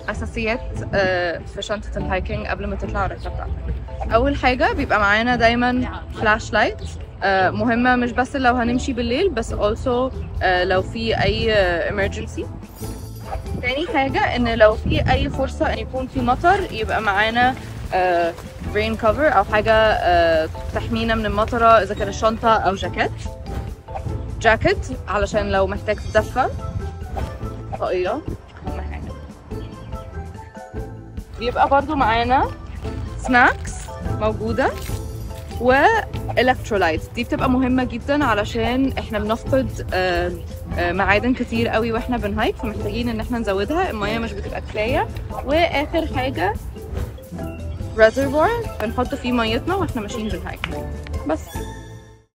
اساسيات آه، في شنطه الهايكنج قبل ما تطلع الرحله بتاعتك اول حاجه بيبقى معانا دايما فلاش لايت مهمه مش بس لو هنمشي بالليل بس also آه، لو في اي emergency تاني حاجة إن لو في أي فرصة إن يكون في مطر يبقى معانا آه، rain cover أو حاجة آه، تحمينا من المطرة إذا كان الشنطة أو جاكيت جاكيت علشان لو محتاج تدفى طاقية أهم حاجة بيبقى برضو معانا سناكس موجودة والكترولايت دي بتبقى مهمة جدا علشان احنا بنفقد آه، آه، معادن كتير قوي واحنا بنهايك فمحتاجين ان احنا نزودها المية مش بتبقى كفاية واخر حاجة ريزرفوار بنحط فيه ميتنا واحنا ماشيين بالهايك بس